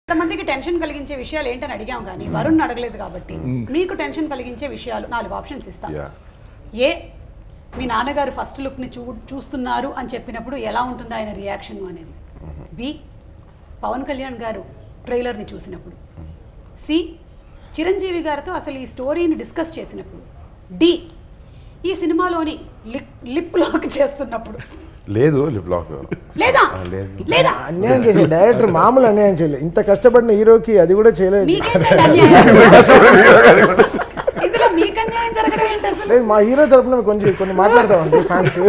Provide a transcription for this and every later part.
కొంతమందికి టెన్షన్ కలిగించే విషయాలు ఏంటని అడిగాం కానీ వరుణ్ అడగలేదు కాబట్టి మీకు టెన్షన్ కలిగించే విషయాలు నాలుగు ఆప్షన్స్ ఇస్తాను యా ఏ మీ నాన్నగారు ఫస్ట్ లుక్ని చూ చూస్తున్నారు అని చెప్పినప్పుడు ఎలా ఉంటుంది ఆయన రియాక్షన్ అనేది బి పవన్ కళ్యాణ్ గారు ట్రైలర్ని చూసినప్పుడు సి చిరంజీవి గారితో అసలు ఈ స్టోరీని డిస్కస్ చేసినప్పుడు డి ఈ సినిమాలోని లిప్ లిప్ లాక్ చేస్తున్నప్పుడు లేదు లిప్ లాక్ లేదా లేదు. లేదా అన్యాయం చేసే డైరెక్టర్ మామూలు అన్యాయం చేయలేదు ఇంత కష్టపడిన హీరోకి అది కూడా చేయలేదు మీకేంటండి అన్యాయం ఇందులో మీకు అన్యాయం జరగడం ఏంటి అసలు లేదు మా హీరో తరపున కొంచెం కొన్ని మాట్లాడతామండి ఫ్యాన్స్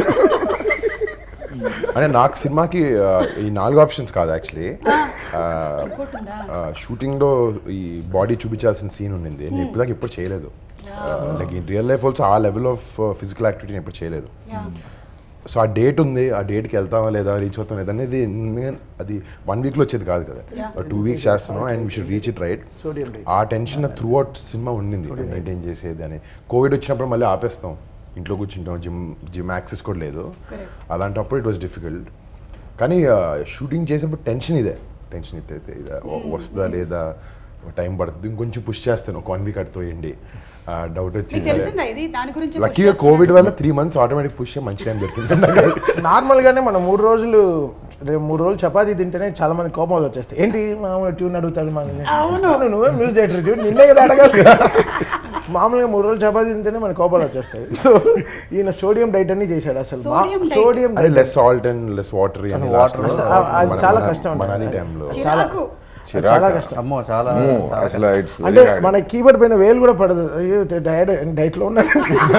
అంటే నాకు సినిమాకి ఆ, ఈ నాలుగు ఆప్షన్స్ కాదు యాక్చువల్లీ ఇంకోటి ఉందా? షూటింగ్లో ఈ బాడీ చూపించాల్సిన సీన్ ఉండింది నేను ఇప్పటిదాకా ఎప్పుడు చేయలేదు like in real life also ఆ లెవెల్ ఆఫ్ ఫిజికల్ యాక్టివిటీ నేను ఎప్పుడు చేయలేదు Yeah. సో ఆ డేట్ ఉంది ఆ డేట్కి వెళ్తామా లేదా రీచ్ అవుతాం లేదా అనేది ఎందుకంటే అది వన్ వీక్లో వచ్చేది కాదు కదా టూ వీక్స్ చేస్తున్నాం and we should reach it right sodium ఆ టెన్షన్ త్రూ అవుట్ సినిమా ఉండింది మెయింటైన్ చేసేది అని కోవిడ్ వచ్చినప్పుడు మళ్ళీ ఆపేస్తాం ఇంట్లో కూర్చుంటాం జిమ్ జిమ్ యాక్సెస్ కూడా లేదు Correct. అలాంటప్పుడు ఇట్ వాస్ డిఫికల్ట్ కానీ షూటింగ్ చేసేప్పుడు టెన్షన్ ఇదే టెన్షన్ ఇదే ఇదే ఇదే వస్తుందా లేదా టైం పడుతుంది ఇంకొంచెం పుష్ చేస్తాను ఒక వన్ వీక్ అడుతోయండి డౌట్ మీకు వచ్చి తెలిసిందా ఇది దాని గురించి push లక్కీగా చేస్తున్నారు? కోవిడ్ వల్ల త్రీ మంత్స్ ఆటోమేటిక్ పుష్ మంచి టైం దొరికింది నార్మల్ గానే మనం మూడు రోజులు రేపు మూడు రోజులు చపాతీ తింటేనే చాలా మంది కోపాలు వచ్చేస్తాయి ఏంటి మామూలు ట్యూన్ అడుగుతాడు మనల్ని అవును. అవును, నువ్వే మ్యూజిక్ డైరెక్టర్ ట్యూన్ నిన్నే కదా అడగాలి మామూలుగా మూడు రోజులు చపాతీ తింటేనే మన కోపాలు వచ్చేస్తాయి సో ఈయన సోడియం డైట్ అన్ని చేశాడు అసలు Sodium diet. సోడియం అదే less salt and less water water less salt. అది చాలా కష్టం ఉంటుంది. మనాలి టైంలో చిరాకు చాలా కష్టం అమ్మో చాలా చాలా అసలు ఇట్స్ అంటే మన కీబోర్డ్ పైన వేలు కూడా పడదు అయ్యో డైట్ డైట్ లో ఉన్నాడు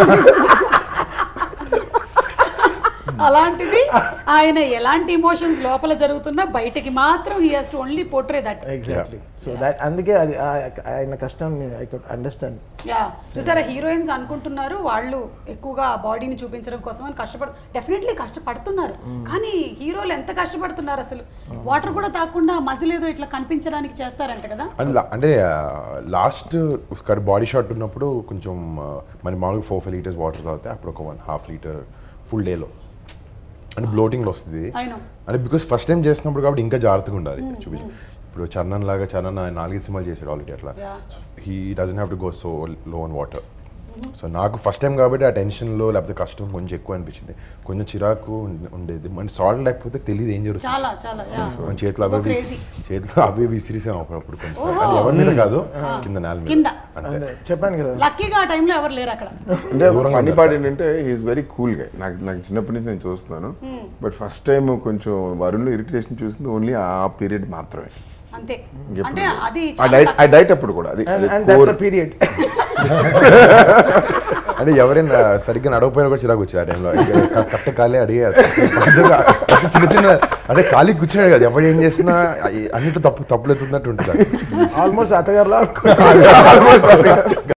అలాంటిది ఆయన ఎలాంటి ఇమోషన్స్ లోపల జరుగుతున్నా బయటికి మాత్రం he has to only portray that exactly so that అందుకే అది ఆ- ఆయన కష్టం ఐ కుడ్ అండర్స్టాండ్ యా చూసారా హీరోయిన్స్ అనుకుంటున్నారు వాళ్ళు ఎక్కువగా బాడీని చూపించడం కోసం అని కష్టపడు డెఫినెట్లీ కష్టపడుతున్నారు కానీ హీరోలు ఎంత కష్టపడుతున్నారు అసలు వాటర్ కూడా తాకుండా మజిల్ ఏదో ఇట్లా కనిపించడానికి చేస్తారంట కదా అండ్ లా- అంటే లాస్ట్ బాడీ షాట్ ఉన్నప్పుడు కొంచెం ఆ, మన మామూలుగా ఫోర్ ఫైవ్ లీటర్స్ వాటర్ తాగితే అప్పుడు ఒక వన్ హాఫ్ లీటర్ ఫుల్ డేలో అంటే బ్లోటింగ్ వస్తుంది I know. అంటే బికాస్ ఫస్ట్ టైం చేసినప్పుడు కాబట్టి ఇంకా జాగ్రత్తగా ఉండాలి చూపించి ఇప్పుడు చరణన్ లాగా చరణ్ ఆయన నాలుగైదు సినిమాలు చేశాడు ఆల్రెడీ అట్లా Yeah. He doesn't have to go so low on water so నాకు ఫస్ట్ టైం కాబట్టి ఆ టెన్షన్లో లేకపోతే కష్టం కొంచెం ఎక్కువ అనిపించింది కొంచెం చిరాకు ఉండే- ఉండేది మన సాల్ట్ లేకపోతే తెలియదు ఏం జరుగుతుంది చాలా చాలా యా మన చేతిలో అవే Go విసి- crazy. చేతిలో అవే విసిరిసాం అప్పుడప్పుడు కొంచెం అది ఎవరి మీద కాదు కింద నేల మీద కింద. అంతే చెప్పాను కదా లక్కీగా ఆ టైంలో ఎవరు లేరు అక్కడ అంటే దూరంగా ఫన్నీ ఉంటారు. పార్ట్ ఏంటంటే హీఈస్ వెరీ కూల్ గా నాకు నాకు చిన్నప్పటి నుంచి నేను చూస్తున్నాను బట్ ఫస్ట్ టైం కొంచెం వరుణ్లో ఇరిటేషన్ చూసింది ఓన్లీ ఆ పీరియడ్ మాత్రమే అంతే ఇంకెప్పుడు అంటే అది ఆ చాలా డైట్ ఆ డైట్ అప్పుడు కూడా అది అది and core. That's a period అంటే ఎవరైనా సరిగ్గా నడవపోయినా కూడా చిరాకు వచ్చేది ఆ టైంలో కట్ట ఖాళీ అడిగారు చిన్న చిన్న అంటే ఖాళీ కూర్చున్నాడు కదా ఎవరు ఏం చేసినా అన్నింటి తప్పు తప్పులు ఎత్తున్నట్టు ఉంటుంది ఆల్మోస్ట్ అత్తగారులా Almost